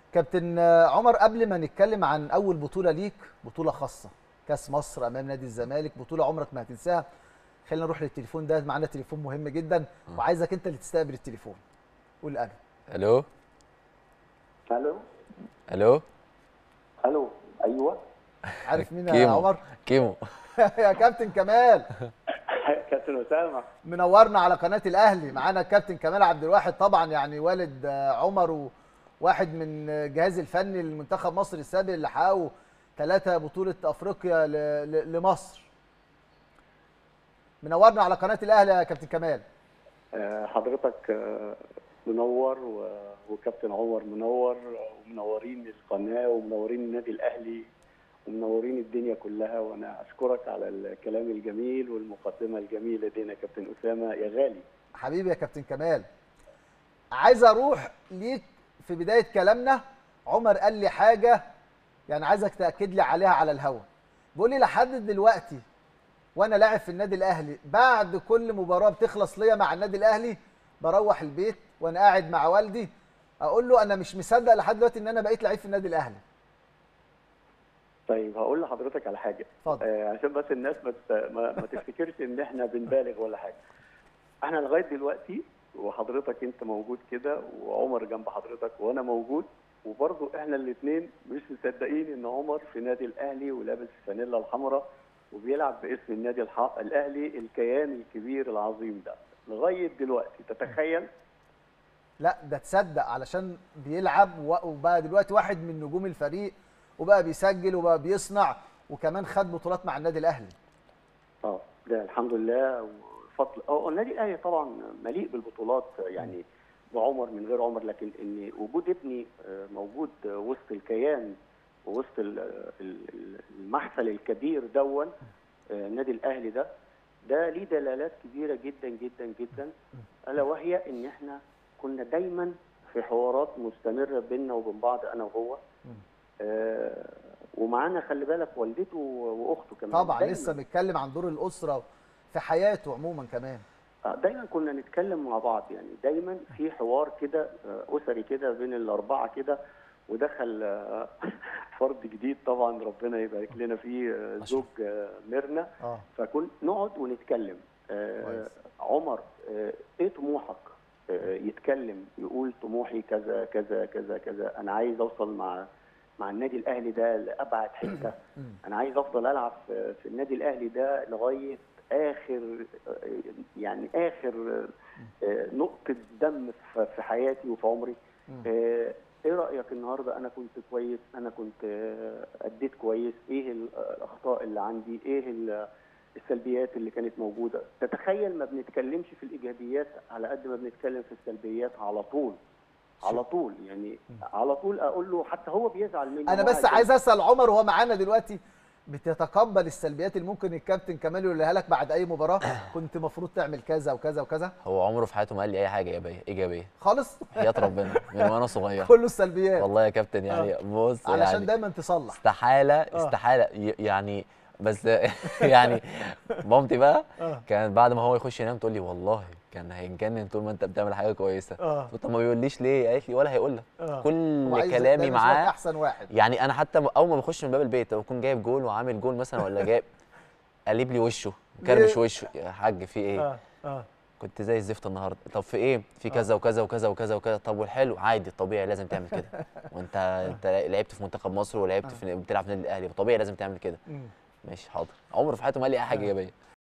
كابتن عمر قبل ما نتكلم عن اول بطوله ليك بطوله خاصه كاس مصر امام نادي الزمالك بطوله عمرك ما هتنساها خلينا نروح للتليفون ده معانا تليفون مهم جدا وعايزك انت اللي تستقبل التليفون قول انا الو الو الو الو ايوه عارف مين يا كيمو. عمر كيمو يا كابتن كمال كابتن اسامه منورنا على قناه الاهلي معانا الكابتن كمال عبد الواحد طبعا يعني والد آه، عمر وواحد من الجهاز الفني لمنتخب مصر السابق اللي حققوا ثلاثه بطوله افريقيا ل- ل- لمصر منورنا على قناه الاهلي يا كابتن كمال آه، حضرتك آه، منور و- وكابتن عمر منور ومنورين القناه ومنورين النادي الاهلي ومنورين الدنيا كلها وانا اشكرك على الكلام الجميل والمقدمه الجميله دي يا كابتن اسامه يا غالي حبيبي يا كابتن كمال عايز اروح ليك في بدايه كلامنا عمر قال لي حاجه يعني عايزك تاكد لي عليها على الهوا بيقول لي لحد دلوقتي وانا لاعب في النادي الاهلي بعد كل مباراه بتخلص ليا مع النادي الاهلي بروح البيت وانا قاعد مع والدي اقول له انا مش مصدق لحد دلوقتي ان انا بقيت لعيب في النادي الاهلي طيب هقول لحضرتك على حاجه اتفضل. آه عشان بس الناس ما تت- ما, ما تفتكرش ان احنا بنبالغ ولا حاجه احنا لغايه دلوقتي وحضرتك انت موجود كده وعمر جنب حضرتك وانا موجود وبرضه احنا الاثنين مش مصدقين ان عمر في نادي الاهلي ولابس الفانيلا الحمراء وبيلعب باسم النادي الح- الاهلي الكيان الكبير العظيم ده لغايه دلوقتي تتخيل لا ده تصدق علشان بيلعب و- وبقى دلوقتي واحد من نجوم الفريق وبقى بيسجل وبقى بيصنع وكمان خد بطولات مع النادي الاهلي اه ده الحمد لله وفضل اه النادي الاهلي طبعا مليء بالبطولات يعني بعمر من غير عمر لكن ان وجود ابني آه، موجود آه، وسط الكيان ووسط ال- ال- المحفل الكبير دون آه، النادي الاهلي ده ده ليه دلالات كبيره جدا جدا جدا الا وهي ان احنا كنا دايما في حوارات مستمره بيننا وبين بعض انا وهو آه، ومعانا خلي بالك والدته واخته كمان طبعا دايماً. لسه بنتكلم عن دور الاسره في حياته عموما كمان آه، دايما كنا نتكلم مع بعض يعني دايما في حوار كده آه، اسري كده بين الاربعه كده ودخل آه، فرد جديد طبعا ربنا يبارك لنا فيه آه، زوج آه، ميرنا اه فكن نقعد ونتكلم آه، كويس. عمر آه، ايه طموحك آه، يتكلم يقول طموحي كذا كذا كذا كذا انا عايز اوصل مع مع النادي الاهلي ده لابعد حته انا عايز افضل العب في في النادي الاهلي ده لغايه اخر آه، يعني اخر آه، نقطه دم في في حياتي وفي عمري آه، ايه رايك النهارده انا كنت كويس انا كنت آه، اديت كويس ايه ال- الاخطاء اللي عندي ايه ال- السلبيات اللي كانت موجوده تتخيل ما بنتكلمش في الايجابيات على قد ما بنتكلم في السلبيات على طول على طول يعني على طول اقول له حتى هو بيزعل مني انا هو بس قاعد عايز اسال عمر وهو معانا دلوقتي بتتقبل السلبيات اللي ممكن الكابتن كمال يقولها لك بعد اي مباراه كنت المفروض تعمل كذا وكذا وكذا هو عمره في حياته ما قال لي اي حاجه ايجابيه ايجابيه خالص حياه ربنا من وانا صغير كله السلبيات والله يا كابتن يعني بص علشان يعني دايما تصلح استحاله استحاله ي- يعني بس يعني مامتي بقى آه. كانت بعد ما هو يخش ينام تقول لي والله كان هينجنن طول ما انت بتعمل حاجه كويسه اه قلت طب ما بيقوليش ليه قالت لي ولا هيقول لك آه. هو كل عايز كلامي دايما يشوفك معاه احسن واحد يعني انا حتى اول ما بخش من باب البيت بكون جايب جول وعامل جول مثلا ولا جايب قلب لي وشه كرمش وشه يا حاج في ايه اه اه كنت زي الزفت النهارده طب في ايه في كذا وكذا وكذا وكذا وكذا طب والحلو عادي طبيعي لازم تعمل كده وانت انت لعبت في منتخب مصر ولعبت في بتلعب في النادي الاهلي طبيعي لازم تعمل كده مم. ماشي حاضر عمره في حياته ما قال لي اي حاجه ايجابيه